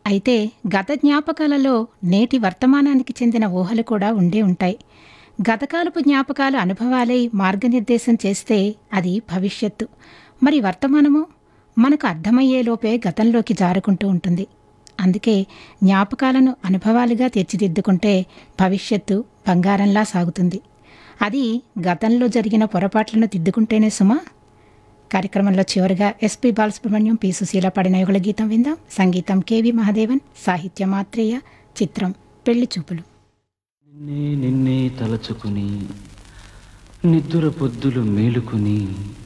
అయితే గత జ్ఞాపకాలలో నేటి వర్తమానానికి చెందిన ఊహలు కూడా ఉండే ఉంటాయి గతకాలపు జ్ఞాపకాలు అనుభవాలై మార్గనిర్దేశం చేస్తే అది భవిష్యత్తు మరి వర్తమానము మనకు అర్థమయ్యేలోపే గతంలోకి జారుకుంటూ ఉంటుంది అందుకే జ్ఞాపకాలను అనుభవాలుగా తీర్చిదిద్దుకుంటే భవిష్యత్తు బంగారంలా సాగుతుంది అది గతంలో జరిగిన పొరపాట్లను దిద్దుకుంటేనే సుమా కార్యక్రమంలో చివరిగా ఎస్పి బాలసుబ్రహ్మణ్యం పి సుశీల పాడిన యుగల గీతం విందాం సంగీతం కెవి మహాదేవన్ సాహిత్య మాత్రేయ చిత్రం పెళ్లి చూపులు నిన్నే నిన్నే తలచుకుని నిద్దుర పొద్దులు మేలుకుని